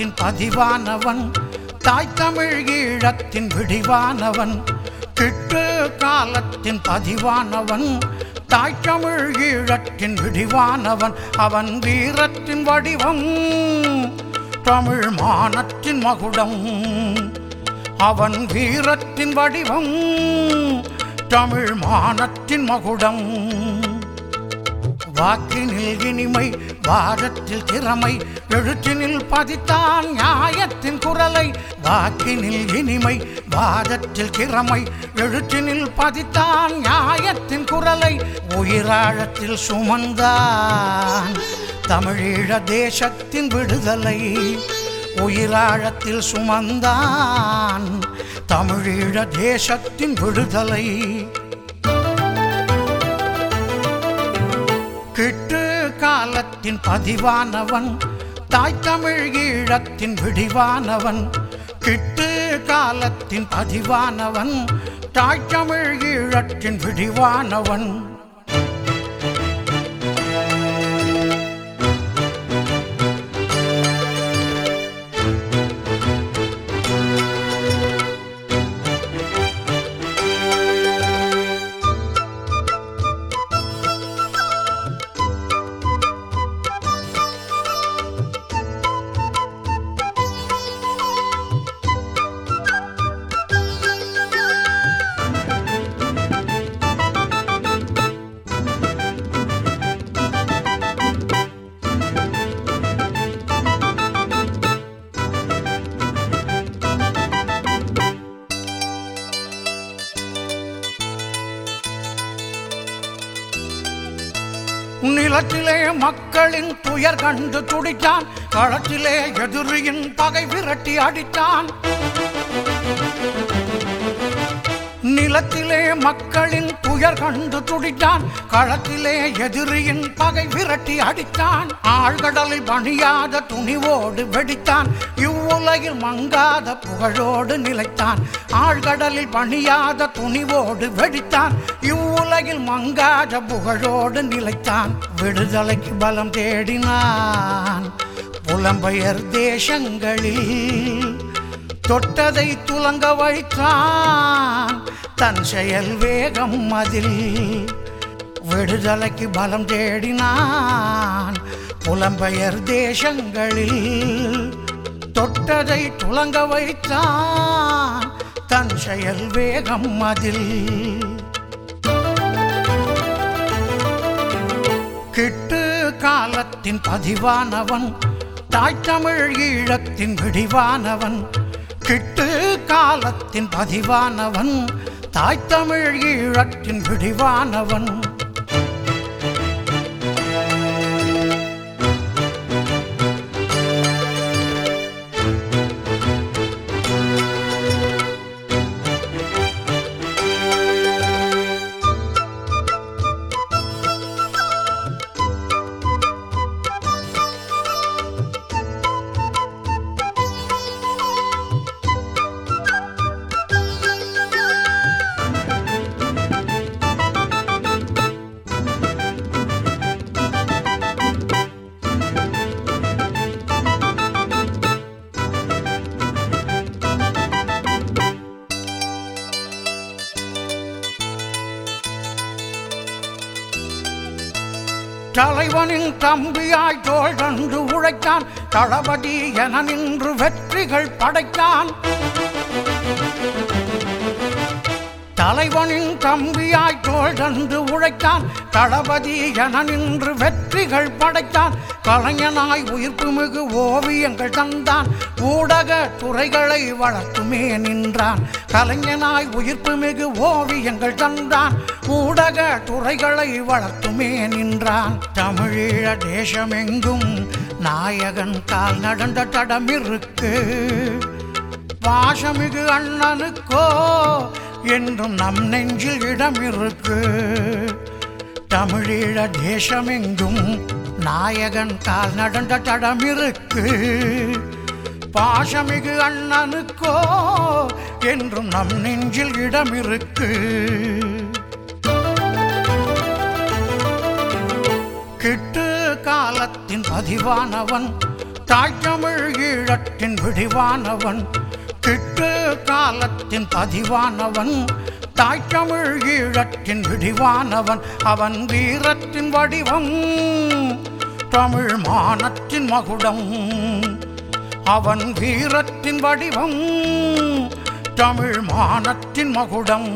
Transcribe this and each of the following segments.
காலத்தின் பதிவானவன் தாய் தமிழ் ஈழத்தின் விடிவானவன் கிட்டு காலத்தின் பதிவானவன் தாய் தமிழ் ஈழத்தின் விடிவானவன் அவன் வீரத்தின் வடிவம் தமிழ் மானத்தின் மகுடம் அவன் வீரத்தின் வடிவம் தமிழ் மானத்தின் மகுடம் வாக்கினில் இனிமை வாதத்தில் திறமை எழுத்தினில் பதித்தான் நியாயத்தின் குரலை வாக்கினில் இனிமை வாதத்தில் திறமை எழுத்தினில் பதித்தான் நியாயத்தின் குரலை உயிராழத்தில் சுமந்தான் தமிழீழ தேசத்தின் விடுதலை உயிராழத்தில் சுமந்தான் தமிழீழ தேசத்தின் விடுதலை கிட்டு காலத்தின் பதிவானவன் தாய் தமிழ் ஈழத்தின் விடிவானவன் கிட்டு காலத்தின் பதிவானவன் தாய் தமிழ் ஈழத்தின் விடிவானவன் நிலத்திலே மக்களின் துயர் கண்டு துடித்தான் களத்திலே எதிரியின் பகை விரட்டி அடித்தான் நிலத்திலே மக்களின் துயர் கண்டு துடித்தான் களத்திலே எதிரியின் பகை விரட்டி அடித்தான் ஆழ்கடலில் பணியாத துணிவோடு வெடித்தான் இவ்வுலகில் மங்காத புகழோடு நிலைத்தான் ஆழ்கடலில் பணியாத துணிவோடு வெடித்தான் இவ்வுலகில் மங்காத புகழோடு நிலைத்தான் விடுதலைக்கு பலம் தேடினான் புலம்பெயர் தேசங்களில் தொட்டதை துலங்க வைத்தான் தன் செயல் வேகம் அதில் விடுதலைக்கு பலம் தேடினான் புலம்பெயர் தேசங்களில் தொட்டதை துலங்க வைத்தான் தன் செயல் வேகம் அதில் கிட்டு காலத்தின் பதிவானவன் தாய் தமிழ் ஈழத்தின் விடிவானவன் கிட்டு காலத்தின் பதிவானவன் தாய் தமிழ் ஈழத்தின் விடிவானவன் தலைவனின் தம்பியாய் தோள் கண்டு உழைத்தான் தளபதி என நின்று வெற்றிகள் படைத்தான் தலைவனின் தம்பியாய் தோள் தந்து உழைத்தான் தளபதி என நின்று வெற்றிகள் படைத்தான் கலைஞனாய் உயிர்ப்பு மிகு ஓவியங்கள் தந்தான் ஊடக துறைகளை வளர்த்துமே நின்றான் கலைஞனாய் உயிர்ப்பு மிகு ஓவியங்கள் தந்தான் ஊடக துறைகளை வளர்த்துமே நின்றான் தமிழீழ தேசமெங்கும் நாயகன் கால் நடந்த தடமிருக்கு பாசமிகு அண்ணனுக்கோ என்றும் நம் நெஞ்சில் இடம் இருக்கு தமிழீழ தேசமெங்கும் நாயகன் கால் நடந்த தடம் இருக்கு பாசமிகு அண்ணனுக்கோ என்றும் நம் நெஞ்சில் இடம் இருக்கு கிட்டு காலத்தின் பதிவானவன் தாய்த்தமிழ் ஈழத்தின் விடிவானவன் கிட்டு காலத்தின் பதிவானவன் தாய்த்தமிழ் ஈழத்தின் விடிவானவன் அவன் வீரத்தின் வடிவம் தமிழ் மானத்தின் மகுடம் அவன் வீரத்தின் வடிவம் தமிழ் மானத்தின் மகுடம்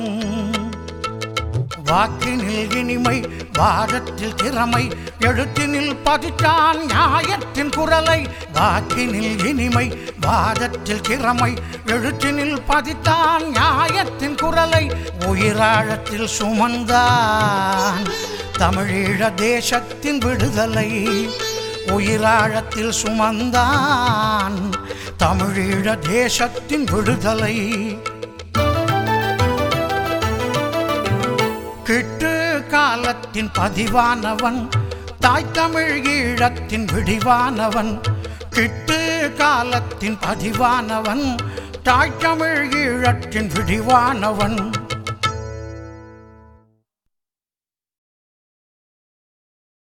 வாக்கினில் இனிமை வாதத்தில் திறமை எழுத்தினில் பதித்தான் நியாயத்தின் குரலை வாக்கினில் இனிமை வாதத்தில் திறமை எழுத்தினில் பதித்தான் நியாயத்தின் குரலை உயிராழத்தில் சுமந்தான் தமிழீழ தேசத்தின் விடுதலை உயிராழத்தில் சுமந்தான் தமிழீழ தேசத்தின் விடுதலை கிட்டு காலத்தின் பதிவானவன் தாய் தமிழ் ஈழத்தின் விடிவானவன் கிட்டு காலத்தின் பதிவானவன் தாய் தமிழ் ஈழத்தின் விடிவானவன்